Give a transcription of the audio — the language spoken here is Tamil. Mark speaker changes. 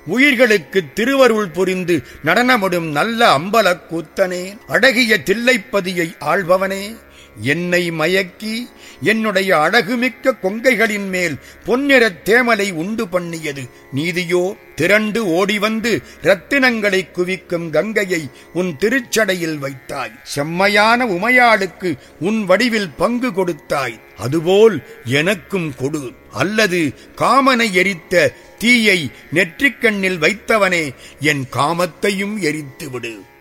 Speaker 1: உயிர்களுக்கு திருவருள் புரிந்து நடனமிடும் நல்ல அம்பலக் கூத்தனே அழகிய தில்லைப்பதியை ஆள்பவனே என்னை மயக்கி என்னுடைய அழகுமிக்க கொங்கைகளின் மேல் பொன்னிறத் தேமலை உண்டு பண்ணியது நீதியோ திரண்டு ஓடி வந்து ரத்தினங்களை குவிக்கும் கங்கையை உன் திருச்சடையில் வைத்தாய் செம்மையான உமையாளுக்கு உன் வடிவில் பங்கு கொடுத்தாய் அதுபோல் எனக்கும் கொடு அல்லது காமனை எரித்த தீயை நெற்றிக்கண்ணில் வைத்தவனே என் காமத்தையும் எரித்து விடு